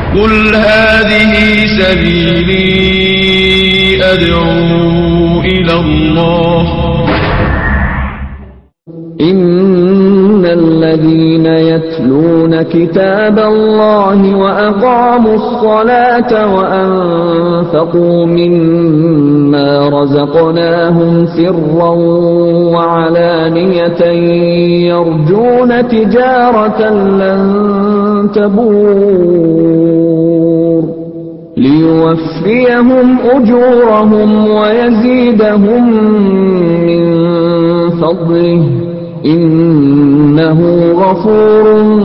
قل هذه سبيلي أدعو إلى الله إن الذين يتلون كتاب الله وأقاموا الصلاة وأنفقوا مما رزقناهم سرا وعلانية يرجون تجارة لن تبور ليوفيهم أجورهم ويزيدهم من فضله إنه غفور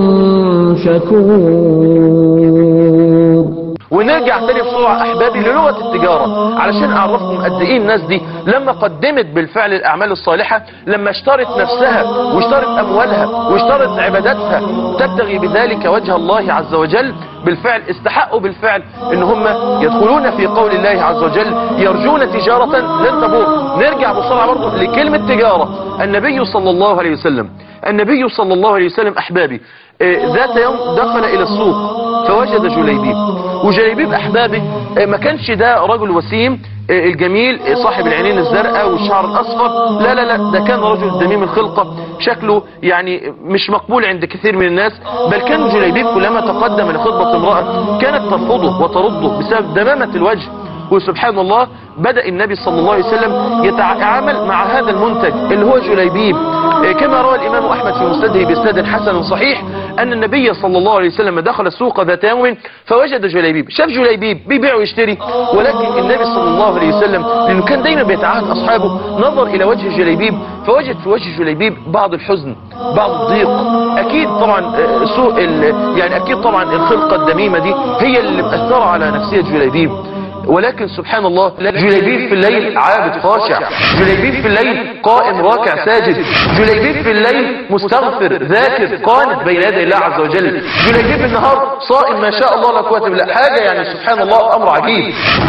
شكور ونرجع تاني بسرعة أحبابي للغة التجارة علشان أعرفكم قد إيه الناس دي لما قدمت بالفعل الأعمال الصالحة لما اشترت نفسها واشترت أموالها واشترت عباداتها تبتغي بذلك وجه الله عز وجل بالفعل استحقوا بالفعل ان هم يدخلون في قول الله عز وجل يرجون تجارة لن تبور نرجع بسرعة برضه لكلمة تجارة النبي صلى الله عليه وسلم النبي صلى الله عليه وسلم أحبابي آه، ذات يوم دخل إلى السوق فوجد جليبيب وجليبيب أحبابي آه، ما كانش ده رجل وسيم آه، الجميل آه، صاحب العينين الزرقاء والشعر الأصفر لا لا لا ده كان رجل دميم الخلقة شكله يعني مش مقبول عند كثير من الناس بل كان جليبيب كلما تقدم لخطبة امرأة كانت ترفضه وترده بسبب دمامة الوجه وسبحان الله بدأ النبي صلى الله عليه وسلم يتعامل مع هذا المنتج اللي هو جليبيب إيه كما روى الإمام أحمد في مسنده بإسناد حسن صحيح أن النبي صلى الله عليه وسلم دخل السوق ذات يوم فوجد جليبيب شاف جليبيب بيبيع ويشتري ولكن النبي صلى الله عليه وسسلم لأنه كان دايما بيتعاهد أصحابه نظر إلى وجه جليبيب فوجد في وجه جليبيب بعض الحزن بعض الضيق أكيد طبعا آه، سوء ال- يعني أكيد طبعا الخلقة الدميمة دي هي اللي مأثرة على نفسية جليبيب ولكن سبحان الله جليبيب في الليل عابد خاشع جليبيب في الليل قائم راكع ساجد جليبيب في الليل مستغفر ذاكر قانت بين يدي الله عز وجل جليبيب النهار صائم ما شاء الله لا قوه الا بالله حاجه يعني سبحان الله امر عجيب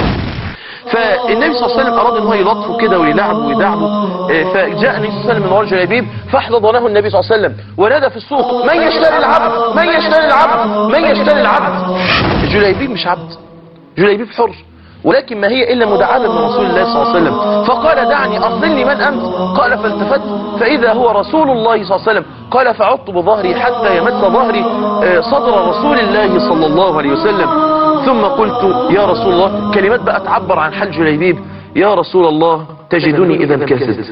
فالنبي صلى الله عليه وسلم اراد ان هو يلطفه كده ويلعبه ويدعبه آه، فجاء النبي صلى الله عليه وسلم من وراء جليبيب فاحتضنه النبي صلى الله عليه وسلم ونادى في السوق من يشتري العبد من يشتري العبد من يشتري العبد جليبيب مش عبد جليبيب حر ولكن ما هي إلا مدعاة من رسول الله صلى الله عليه وسلم فقال دعني أرسلني من أنت قال فالتفت فإذا هو رسول الله صلى الله عليه وسلم قال فعدت بظهري حتى يمس ظهري آه، صدر رسول الله صلى الله عليه وسلم ثم قلت يا رسول الله كلمات بقى تعبر عن حال جليبيب يا رسول الله تجدني إذا كاسد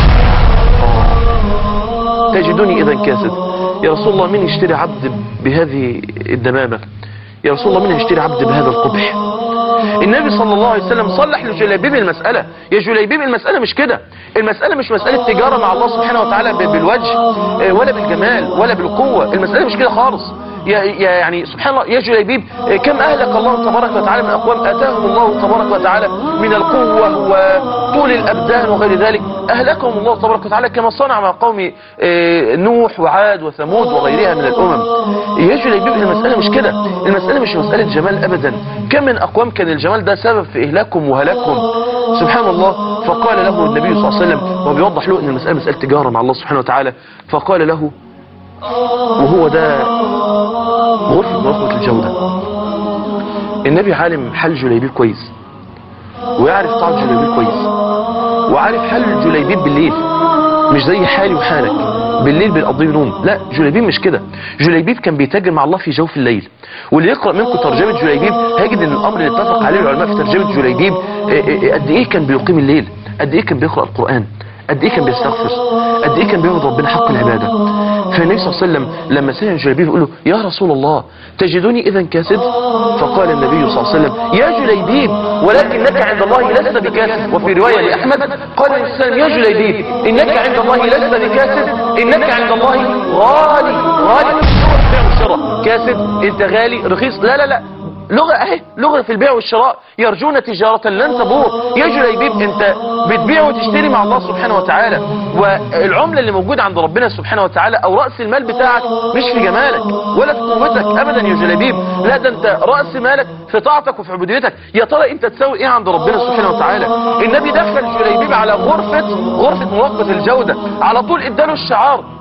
تجدني إذا كاسد يا رسول الله من يشتري عبد بهذه الدمامة يا رسول الله من يشتري عبد بهذا القبح النبي صلى الله عليه وسلم صلح لجليبيب المسألة يا جليبيب المسألة مش كده المسألة مش مسألة تجارة مع الله سبحانه وتعالى ب- بالوجه آه، ولا بالجمال ولا بالقوة المسألة مش كده خالص يا يا يعني سبحان الله يا جليبيب آه، كم أهلك الله تبارك وتعالى من أقوام آتاهم الله تبارك وتعالى من القوة وطول الأبدان وغير ذلك أهلكهم الله تبارك وتعالى كما صنع مع قوم آه، نوح وعاد وثمود وغيرها من الأمم يا جليبيب المسألة مش كده المسألة مش مسألة جمال أبدا كم من أقوام كان الجمال ده سبب في إهلاكهم وهلاكهم سبحان الله فقال له النبي صلى الله عليه وسلم وهو بيوضح له أن المسألة مسألة تجارة مع الله سبحانه وتعالى فقال له وهو ده غرفة من غرفة الجودة النبي عالم حال جليبيب كويس ويعرف طعم جليبيب كويس وعارف حال جليبيب بالليل مش زي حالي وحالك بالليل بنقضيه نوم لا جليبيب مش كده جليبيب كان بيتاجر مع الله في جوف الليل واللي يقرأ منكم ترجمة جليبيب هيجد ان الامر اللي اتفق عليه العلماء في ترجمة جليبيب آه، آه، قد ايه كان بيقيم الليل قد ايه كان بيقرأ القرآن قد ايه كان بيستغفر قد ايه كان بيعبد ربنا حق العبادة فالنبي صلى الله عليه وسلم لما سمع جليبيب يقول له يا رسول الله تجدني اذا كاسد فقال النبي صلى الله عليه وسلم يا جليبيب ولكنك عند الله لست بكاسد وفي رواية لأحمد قال النبي صلى الله عليه وسلم يا جليبيب انك عند الله لست بكاسد انك عند الله غالي غالي بيع والشراء كاسد انت غالي رخيص لا لا لا لغة اهي لغة في البيع والشراء يرجون تجارة لن تبور يا جليبيب انت بتبيع وتشتري مع الله سبحانه وتعالى والعملة اللي موجودة عند ربنا سبحانه وتعالى او رأس المال بتاعك مش في جمالك ولا في قوتك ابدا يا جليبيب لا ده انت رأس مالك في طاعتك وفي عبوديتك يا ترى انت تساوي ايه عند ربنا سبحانه وتعالى النبي دخل جليبيب على غرفة غرفة مراقبة الجودة على طول اداله الشعار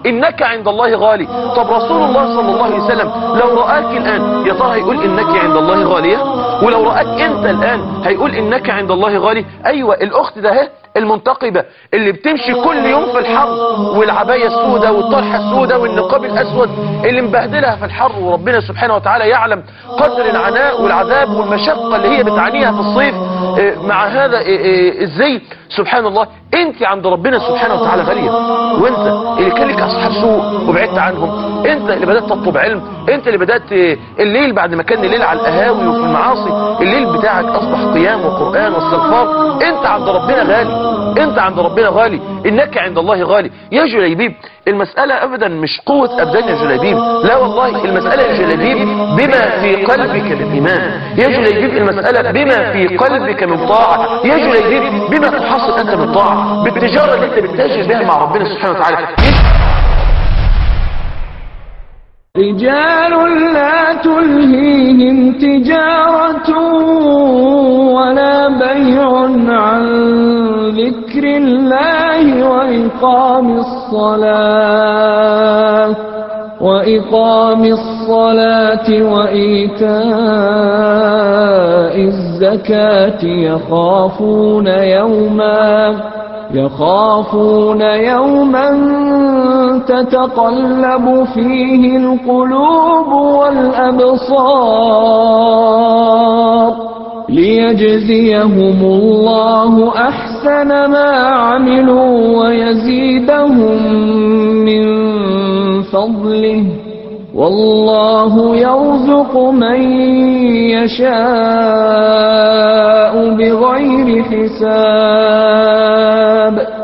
انك عند الله غالي طب رسول الله صلى الله عليه وسلم لو رآك الان يا ترى هيقول انك عند الله غالية ولو رآك انت الان هيقول انك عند الله غالي ايوه الاخت ده اهي المنتقبة اللي بتمشي كل يوم في الحر والعباية السوداء والطرحة السوداء والنقاب الأسود اللي مبهدلها في الحر وربنا سبحانه وتعالى يعلم قدر العناء والعذاب والمشقة اللي هي بتعانيها في الصيف آه، مع هذا آه، آه، الزي سبحان الله انت عند ربنا سبحانه وتعالى غالية وانت اللي كان لك اصحاب سوء وبعدت عنهم انت اللي بدأت تطلب علم انت اللي بدأت آه، الليل بعد ما كان الليل على القهاوي وفي المعاصي الليل بتاعك اصبح قيام وقرآن واستغفار انت عند ربنا غالي انت عند ربنا غالي انك عند الله غالي يا جليبيب المسألة ابدا مش قوة ابدان يا جليبيب لا والله المسألة يا جليبيب بما في قلبك من ايمان يا جليبيب المسألة بما في قلبك من طاعة يا جليبيب بما تحصل انت من طاعة بالتجارة اللي انت بتتاجر بها مع ربنا سبحانه وتعالى رجال لا تلهيهم تجارة ولا بيع عن ذكر الله وإقام الصلاة وإقام الصلاة وإيتاء الزكاة يخافون يوما يخافون يوما تتقلب فيه القلوب والأبصار ليجزيهم الله أحسن ما عملوا ويزيدهم من فضله والله يرزق من يشاء بغير حساب